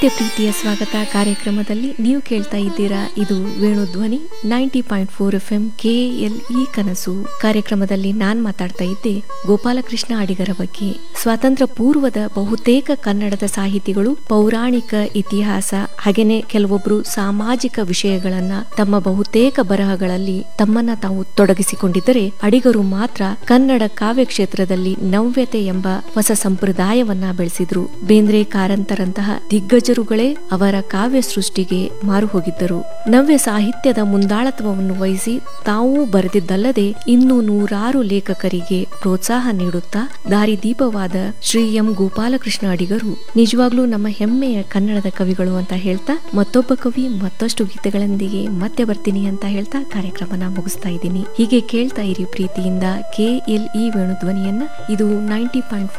ಮತ್ತೆ ಪ್ರೀತಿಯ ಸ್ವಾಗತ ಕಾರ್ಯಕ್ರಮದಲ್ಲಿ ನೀವು ಕೇಳ್ತಾ ಇದ್ದೀರಾ ಇದು Venu Dhwani ninety point four F M K L E ಕನಸು ಕಾರ್ಯಕ್ರಮದಲ್ಲಿ ನಾನ್ ಮಾತಾಡ್ತಾ ಇದ್ದೆ ಗೋಪಾಲಕೃಷ್ಣ ಅಡಿಗರ ಬಗ್ಗೆ ಸ್ವಾತಂತ್ರ್ಯ ಪೂರ್ವದ ಬಹುತೇಕ ಕನ್ನಡದ ಸಾಹಿತಿಗಳು ಪೌರಾಣಿಕ ಇತಿಹಾಸ ಹಾಗೇನೆ ಕೆಲವೊಬ್ರು ಸಾಮಾಜಿಕ ವಿಷಯಗಳನ್ನ ತಮ್ಮ ಬಹುತೇಕ ಬರಹಗಳಲ್ಲಿ ತಮ್ಮನ್ನ ತಾವು ತೊಡಗಿಸಿಕೊಂಡಿದ್ದರೆ ಅಡಿಗರು ಮಾತ್ರ ಕನ್ನಡ ಕಾವ್ಯ ಕ್ಷೇತ್ರದಲ್ಲಿ ನವ್ಯತೆ ಎಂಬ ಹೊಸ ಸಂಪ್ರದಾಯವನ್ನ ಬೆಳೆಸಿದ್ರು ಬೇಂದ್ರೆ ಕಾರಂತರಂತಹ ದಿಗ್ಗಜರುಗಳೇ ಅವರ ಕಾವ್ಯ ಸೃಷ್ಟಿಗೆ ಮಾರು ಹೋಗಿದ್ದರು ನವ್ಯ ಸಾಹಿತ್ಯದ ಮುಂದಾಳತ್ವವನ್ನು ವಹಿಸಿ ತಾವೂ ಬರೆದಿದ್ದಲ್ಲದೆ ಇನ್ನೂ ನೂರಾರು ಲೇಖಕರಿಗೆ ಪ್ರೋತ್ಸಾಹ ನೀಡುತ್ತಾ ದಾರಿದೀಪವಾದ ಶ್ರೀ ಎಂ ಗೋಪಾಲಕೃಷ್ಣ ಅಡಿಗರು ನಿಜವಾಗ್ಲೂ ನಮ್ಮ ಹೆಮ್ಮೆಯ ಕನ್ನಡದ ಕವಿಗಳು ಅಂತ ಹೇಳ್ತಾ ಮತ್ತೊಬ್ಬ ಕವಿ ಮತ್ತಷ್ಟು ಗೀತೆಗಳೊಂದಿಗೆ ಮತ್ತೆ ಬರ್ತೀನಿ ಅಂತ ಹೇಳ್ತಾ ಕಾರ್ಯಕ್ರಮನ ಮುಗಿಸ್ತಾ ಇದ್ದೀನಿ ಹೀಗೆ ಕೇಳ್ತಾ ಇರಿ ಪ್ರೀತಿಯಿಂದ ಕೆ ಎಲ್ ಇ ವೇಣು ಧ್ವನಿಯನ್ನ ಇದು ನೈಂಟಿ ಪಾಯಿಂಟ್